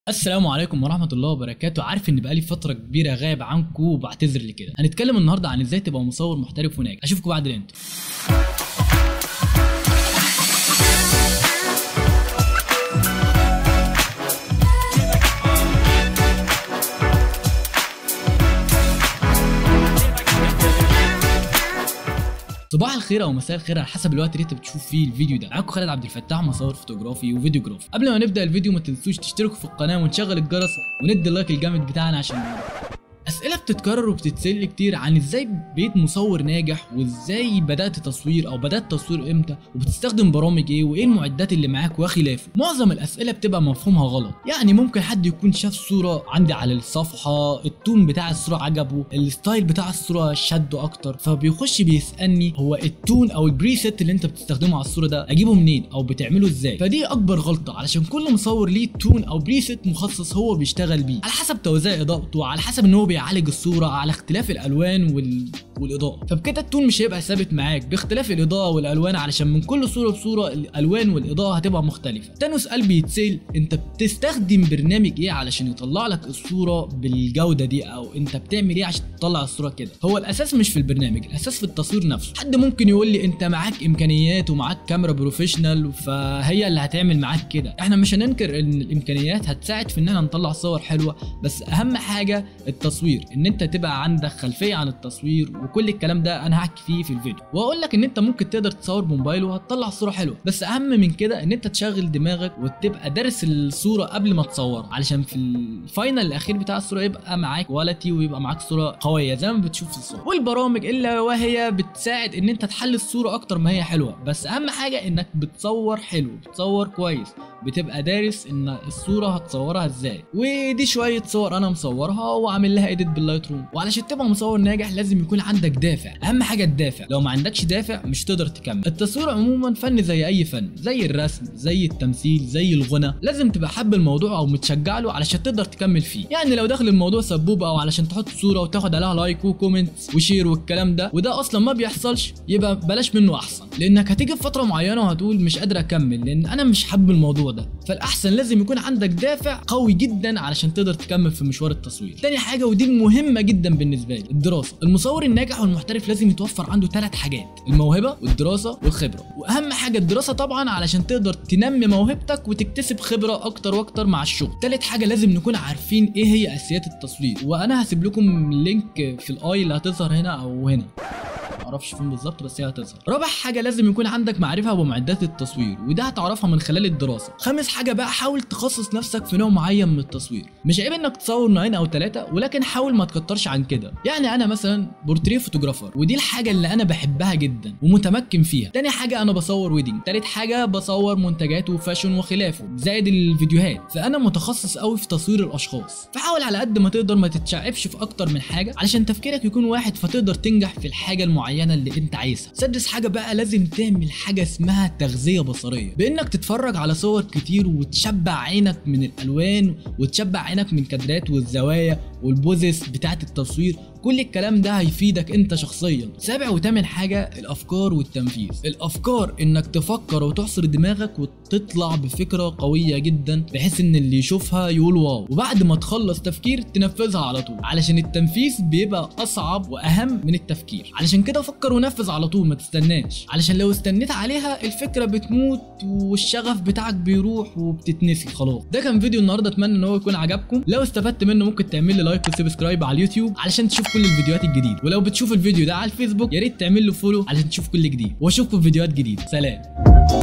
السلام عليكم ورحمة الله وبركاته عارف ان بقالي فترة كبيرة غايب عنكم وبعتذر لكده هنتكلم النهاردة عن ازاي تبقى مصور محترف وناجح اشوفكم بعد الانترو صباح الخير او مساء الخير على حسب الوقت اللي انت بتشوف فيه الفيديو ده معاكم خالد عبد الفتاح مصور فوتوغرافي وفيديوجرافي قبل ما نبدا الفيديو ما تنسوش تشتركوا في القناه ونشغل الجرس وندي اللايك الجامد بتاعنا عشان اسئله بتتكرر وبتتسال كتير عن ازاي بقيت مصور ناجح وازاي بدات تصوير او بدات تصوير امتى وبتستخدم برامج ايه وايه المعدات اللي معاك وخلافه معظم الاسئله بتبقى مفهومها غلط يعني ممكن حد يكون شاف صوره عندي على الصفحه التون بتاع الصوره عجبه الستايل بتاع الصوره شده اكتر فبيخش بيسالني هو التون او البريسيت اللي انت بتستخدمه على الصوره ده اجيبه منين او بتعمله ازاي فدي اكبر غلطه علشان كل مصور ليه تون او بريسيت مخصص هو بيشتغل بيه على حسب توزيع اضاءته على حسب ان هو بيعالج الصوره على اختلاف الالوان وال... والاضاءه فبكده التون مش هيبقى ثابت معاك باختلاف الاضاءه والالوان علشان من كل صوره بصوره الالوان والاضاءه هتبقى مختلفه تاني سؤال بيتسال انت بتستخدم برنامج ايه علشان يطلع لك الصوره بالجوده دي او انت بتعمل ايه عشان تطلع الصوره كده هو الاساس مش في البرنامج الاساس في التصوير نفسه حد ممكن يقول لي انت معاك امكانيات ومعاك كاميرا بروفيشنال فهي اللي هتعمل معاك كده احنا مش هننكر ان الامكانيات هتساعد في ان احنا نطلع صور حلوه بس اهم حاجه التصوير ان انت تبقى عندك خلفيه عن التصوير وكل الكلام ده انا هحكي فيه في الفيديو واقول لك ان انت ممكن تقدر تصور بموبايل وهتطلع صوره حلوه بس اهم من كده ان انت تشغل دماغك وتبقى دارس الصوره قبل ما تصورها علشان في الفاينل الاخير بتاع الصوره يبقى معاك كواليتي ويبقى معاك صوره قويه زي ما بتشوف في الصوره والبرامج الا وهي بتساعد ان انت تحلل الصوره اكتر ما هي حلوه بس اهم حاجه انك بتصور حلو بتصور كويس بتبقى دارس ان الصوره هتصورها ازاي ودي شويه صور انا مصورها وعامل لها اديت باللايت روم وعلشان تبقى مصور ناجح لازم يكون عندك دافع اهم حاجه الدافع لو ما عندكش دافع مش تقدر تكمل التصوير عموما فن زي اي فن زي الرسم زي التمثيل زي الغنى لازم تبقى حابب الموضوع او متشجع له علشان تقدر تكمل فيه يعني لو داخل الموضوع سبوبه او علشان تحط صوره وتاخد عليها لايك وكومنت وشير والكلام ده وده اصلا ما بيحصلش يبقى بلاش منه احسن لانك هتيجي في فتره معينه وهتقول مش قادر اكمل لان انا مش حابب الموضوع ده فالاحسن لازم يكون عندك دافع قوي جدا علشان تقدر تكمل في مشوار التصوير تاني حاجه ودي المهمه جدا بالنسبه لي الدراسه المصور الناجح والمحترف لازم يتوفر عنده ثلاث حاجات الموهبه والدراسه والخبره واهم حاجه الدراسه طبعا علشان تقدر تنمي موهبتك وتكتسب خبره اكتر واكتر مع الشغل ثالث حاجه لازم نكون عارفين ايه هي اساسيات التصوير وانا هسيب لكم لينك في الاي اللي هتظهر هنا او هنا معرفش فين بالظبط بس هي هتظهر رابع حاجه لازم يكون عندك معرفه بمعدات التصوير وده هتعرفها من خلال الدراسه خامس حاجه بقى حاول تخصص نفسك في نوع معين من التصوير مش عيب انك تصور نوعين او ثلاثه ولكن حاول ما تكترش عن كده يعني انا مثلا بورتريه فوتوغرافر ودي الحاجه اللي انا بحبها جدا ومتمكن فيها تاني حاجه انا بصور ويدنج تالت حاجه بصور منتجات وفاشن وخلافه زائد الفيديوهات فانا متخصص قوي في تصوير الاشخاص فحاول على قد ما تقدر ما تتشعبش في اكتر من حاجه علشان تفكيرك يكون واحد فتقدر تنجح في الحاجه المعينه المعينه اللي انت عايزها سادس حاجه بقى لازم تعمل حاجه اسمها تغذيه بصريه بانك تتفرج على صور كتير وتشبع عينك من الالوان وتشبع عينك من كادرات والزوايا والبوزس بتاعه التصوير كل الكلام ده هيفيدك انت شخصيا سابع وتامن حاجه الافكار والتنفيذ الافكار انك تفكر وتحصر دماغك وتطلع بفكره قويه جدا بحيث ان اللي يشوفها يقول واو وبعد ما تخلص تفكير تنفذها على طول علشان التنفيذ بيبقى اصعب واهم من التفكير علشان كده فكر ونفذ على طول ما تستناش علشان لو استنيت عليها الفكره بتموت والشغف بتاعك بيروح وبتتنسي خلاص ده كان فيديو النهارده اتمنى ان هو يكون عجبكم لو استفدت منه ممكن تعمل لي لايك وسبسكرايب على اليوتيوب علشان تشوف كل الفيديوهات الجديده ولو بتشوف الفيديو ده على الفيسبوك يا ريت تعمل له فولو علشان تشوف كل جديد واشوفكم في فيديوهات جديده سلام